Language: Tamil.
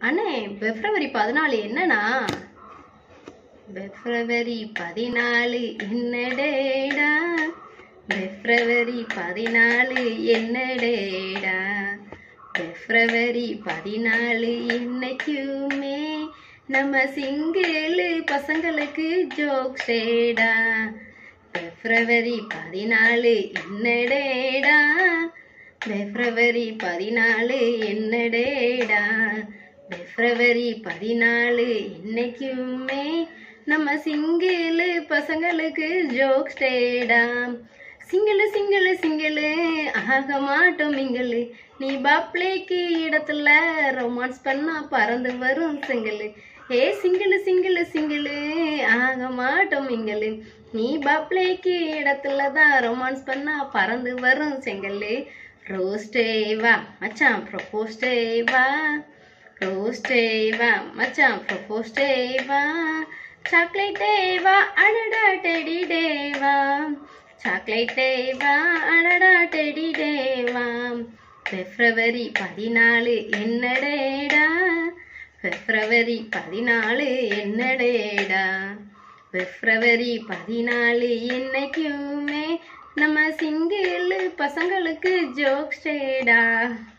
அண்ணே பிப்ரவரி பதினாலு என்னண்ணா பிப்ரவரி பதினாலு என்னடேடா பிப்ரவரி பதினாலு என்னடேடா பிப்ரவரி பதினாலு என்னைக்குமே நம்ம சிங்கிள் பசங்களுக்கு ஜோக் சேடா பிப்ரவரி பதினாலு என்னடேடா பிப்ரவரி பதினாலு என்னடேடா பிப்ரவரி பதினாலு என்னைக்குமே நம்ம சிங்கிள் பசங்களுக்கு ஜோக் ஸ்டேடா சிங்கிள் சிங்கிள் சிங்கிள் ஆக மாட்டோம் மிங்கிள் நீ பாப்ளேக்கு இடத்துல ரொமான்ஸ் பண்ணா பறந்து வரும் சிங்கிள் ஏ சிங்கிள் சிங்கிள் சிங்கிள் ஆக மாட்டோம் மிங்கிள் நீ பாப்ளேக்கு இடத்துல தான் ரொமான்ஸ் பண்ணா பறந்து வரும் செங்கல் ரோஸ்டே வா மச்சான் ப்ரொபோஸ்டே வா ரோஸ்டே வா மச்சான் ப்ரொபோஸ்டே வா சாக்லேட் தேவா அடடா டெடி தேவா சாக்லேட் தேவா அடடா டெடி தேவா பிப்ரவரி பதினாலு என்னடேடா பிப்ரவரி பதினாலு என்னடேடா பிப்ரவரி பதினாலு என்னைக்குமே நம்ம சிங்கிள் பசங்களுக்கு ஜோக் ஸ்டேடா